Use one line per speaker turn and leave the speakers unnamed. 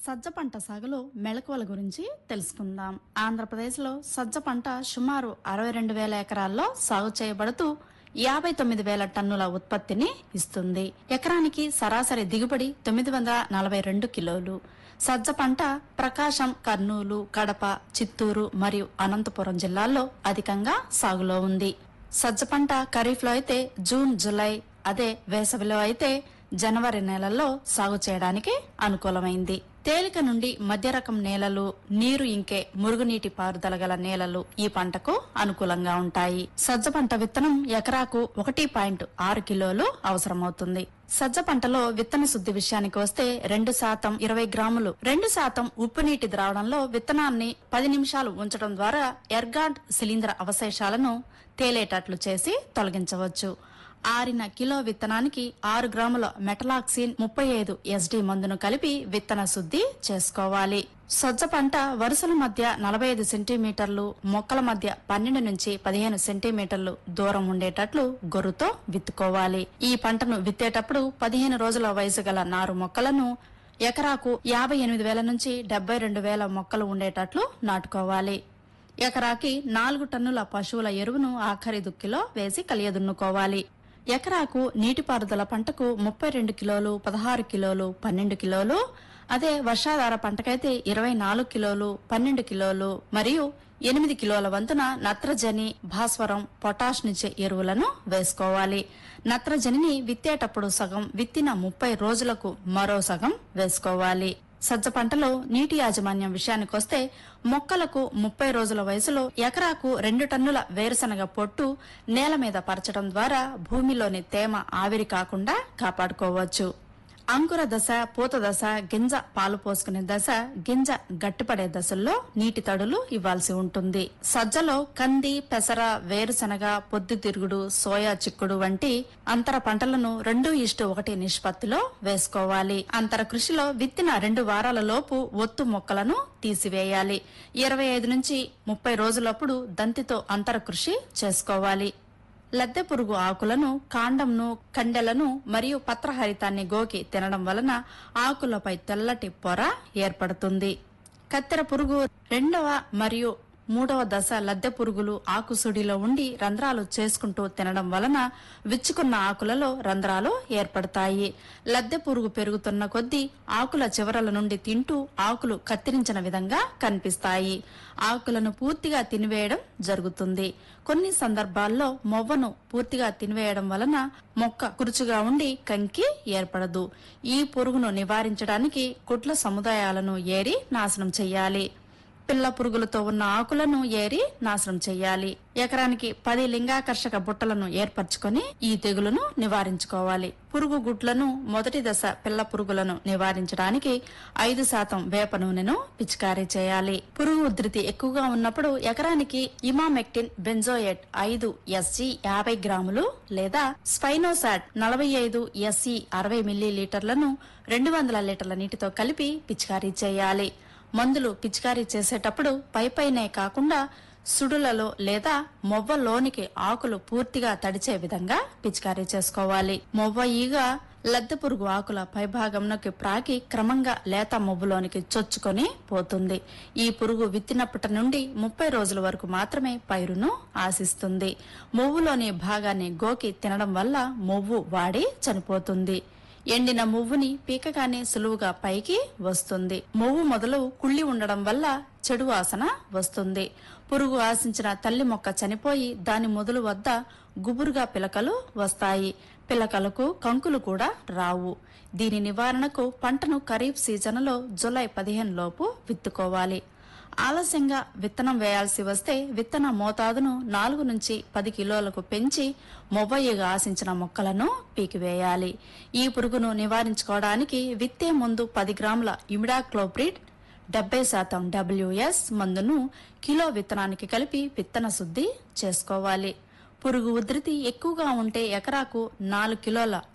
సజ్జ పంట సాగులో మెళకువల గురించి తెలుసుకుందాం ఆంధ్రప్రదేశ్లో సజ్జ పంట సుమారు అరవై రెండు వేల ఎకరాల్లో సాగు చేయబడుతూ యాభై తొమ్మిది వేల టన్నుల ఉత్పత్తిని ఇస్తుంది ఎకరానికి సరాసరి దిగుబడి తొమ్మిది వందల నలభై రెండు కిలోలు సజ్జ పంట ప్రకాశం కర్నూలు కడప చిత్తూరు మరియు అనంతపురం జిల్లాల్లో అధికంగా సాగులో ఉంది సజ్జ పంట ఖరీఫ్లో అయితే జూన్ జూలై అదే వేసవిలో అయితే జనవరి నెలల్లో సాగు చేయడానికి అనుకూలమైంది తేలిక నుండి మధ్య రకం నేలలు నీరు ఇంకే మురుగునీటి పారుదల గల నేలలు ఈ పంటకు అనుకూలంగా ఉంటాయి సజ్జ పంట విత్తనం ఎకరాకు ఒకటి పాయింట్ ఆరు కిలోలు అవసరమవుతుంది సజ్జ పంటలో విత్తన శుద్ధి విషయానికి వస్తే రెండు శాతం ఇరవై గ్రాములు రెండు శాతం ఉప్పు నీటి ద్రావణంలో విత్తనాన్ని పది నిమిషాలు ఉంచడం ద్వారా ఎర్గాడ్ శిలీంద్ర అవశేషాలను తేలేటట్లు చేసి తొలగించవచ్చు ఆరిన కిలో విత్తనానికి ఆరు గ్రాముల మెటలాక్సిన్ ముప్పై ఐదు ఎస్డి మందును కలిపి విత్తన శుద్ధి చేసుకోవాలి సజ్జ పంట వరుసల మధ్య నలభై ఐదు సెంటీమీటర్లు మొక్కల మధ్య పన్నెండు నుంచి పదిహేను సెంటీమీటర్లు దూరం ఉండేటట్లు గొర్రుతో విత్తుకోవాలి ఈ పంటను విత్తేటప్పుడు పదిహేను రోజుల వయసు గల నారు మొక్కలను ఎకరాకు యాభై ఎనిమిది వేల నుంచి డెబ్బై రెండు వేల మొక్కలు ఉండేటట్లు నాటుకోవాలి ఎకరాకి నాలుగు టన్నుల పశువుల ఎరువును ఆఖరి దుక్కిలో వేసి కలియదున్నుకోవాలి ఎకరాకు నీటిపారుదల పంటకు ముప్పై రెండు కిలోలు పదహారు కిలోలు పన్నెండు కిలోలు అదే వర్షాధార పంటకైతే ఇరవై నాలుగు కిలోలు పన్నెండు కిలోలు మరియు ఎనిమిది కిలోల వంతున నత్రజని భాస్వరం పొటాష్ నిచ్చే ఎరువులను వేసుకోవాలి నత్రజనిని విత్తేటప్పుడు సగం విత్తిన ముప్పై రోజులకు మరో సగం వేసుకోవాలి సజ్జ పంటలో నీటి యాజమాన్యం విషయానికొస్తే మొక్కలకు ముప్పై రోజుల వయసులో ఎకరాకు రెండు టన్నుల వేరుశనగ పొట్టు నేల మీద పరచడం ద్వారా భూమిలోని తేమ ఆవిరి కాకుండా కాపాడుకోవచ్చు అంకుర దశ పూత దశ గింజ పాలు పోసుకునే దశ గింజ గట్టిపడే దశల్లో నీటి తడులు ఇవ్వాల్సి ఉంటుంది సజ్జలో కంది పెసర వేరుశనగ పొద్దుతిరుగుడు సోయా చిక్కుడు వంటి అంతర పంటలను రెండు ఇష్టు ఒకటి నిష్పత్తిలో వేసుకోవాలి అంతర కృషిలో విత్తిన రెండు వారాల లోపు ఒత్తు మొక్కలను తీసివేయాలి ఇరవై ఐదు నుంచి ముప్పై రోజులప్పుడు దంతితో అంతర కృషి చేసుకోవాలి లద్దె పురుగు ఆకులను కాండంను కండెలను మరియు పత్రహరితాన్ని గోకి తినడం వలన ఆకులపై తెల్లటి పొర ఏర్పడుతుంది కత్తెర పురుగు రెండవ మరియు మూడవ దశ లద్దె పురుగులు ఆకుసుడిలో ఉండి రంధ్రాలు చేసుకుంటూ తినడం వలన విచ్చుకున్న ఆకులలో రంధ్రాలు ఏర్పడతాయి లద్దె పురుగు పెరుగుతున్న కొద్దీ ఆకుల చివరల నుండి తింటూ ఆకులు కత్తిరించిన విధంగా కనిపిస్తాయి ఆకులను పూర్తిగా తినివేయడం జరుగుతుంది కొన్ని సందర్భాల్లో మొవ్వను పూర్తిగా తినివేయడం వలన మొక్క కురుచుగా ఉండి కంకి ఏర్పడదు ఈ పురుగును నివారించడానికి కుట్ల సముదాయాలను ఏరి నాశనం చెయ్యాలి పిల్ల పురుగులతో ఉన్న ఆకులను ఏరి నాశనం చెయ్యాలి ఎకరానికి పది లింగాకర్షక బుట్టలను ఏర్పరచుకొని ఈ తెగులును నివారించుకోవాలి పురుగు గుడ్లను మొదటి దశ పిల్ల పురుగులను నివారించడానికి ఐదు శాతం వేప నూనెను పిచికారీ చేయాలి పురుగు ఉధృతి ఎక్కువగా ఉన్నప్పుడు ఎకరానికి ఇమామెక్టిన్ బెంజోయేట్ ఐదు ఎస్జీ యాభై గ్రాములు లేదా స్పైనోసాట్ నలభై ఐదు ఎస్ఈ అరవై మిల్లీ లీటర్లను రెండు వందల లీటర్ల నీటితో కలిపి పిచికారీ చేయాలి మందులు పిచికారీ చేసేటప్పుడు పైపైనే కాకుండా సుడులలో లేదా మొవ్వలోనికి ఆకులు పూర్తిగా తడిచే విధంగా పిచికారీ చేసుకోవాలి మొవ్వ ఈగ లద్దె పురుగు ఆకుల పైభాగంలోకి ప్రాకి క్రమంగా లేత మొవ్వులోనికి చొచ్చుకొని పోతుంది ఈ పురుగు విత్తినప్పటి నుండి ముప్పై రోజుల వరకు మాత్రమే పైరును ఆశిస్తుంది మొవ్వులోని భాగాన్ని గోకి తినడం వల్ల మొవ్వు వాడి చనిపోతుంది ఎండిన మువ్వుని పీకగానే సులువుగా పైకి వస్తుంది మువ్వు మొదలు కుళ్ళి ఉండడం వల్ల చెడు వాసన వస్తుంది పురుగు ఆశించిన తల్లి మొక్క చనిపోయి దాని మొదలు వద్ద గుబురుగా పిలకలు వస్తాయి పిలకలకు కంకులు కూడా రావు దీని నివారణకు పంటను ఖరీఫ్ సీజన్లో జులై పదిహేను లోపు విత్తుకోవాలి ఆలస్యంగా విత్తనం వేయాల్సి వస్తే విత్తన మోతాదును నాలుగు నుంచి పది కిలోలకు పెంచి మొవ్వయ్యగా ఆశించిన మొక్కలను పీకివేయాలి ఈ పురుగును నివారించుకోవడానికి విత్తే ముందు పది గ్రాముల ఇమిడాక్లోప్రిడ్ డెబ్బై శాతం డబ్ల్యూఎస్ మందును కిలో విత్తనానికి కలిపి విత్తన శుద్ధి చేసుకోవాలి పురుగు ఉధృతి ఎక్కువగా ఉంటే ఎకరాకు నాలుగు కిలోల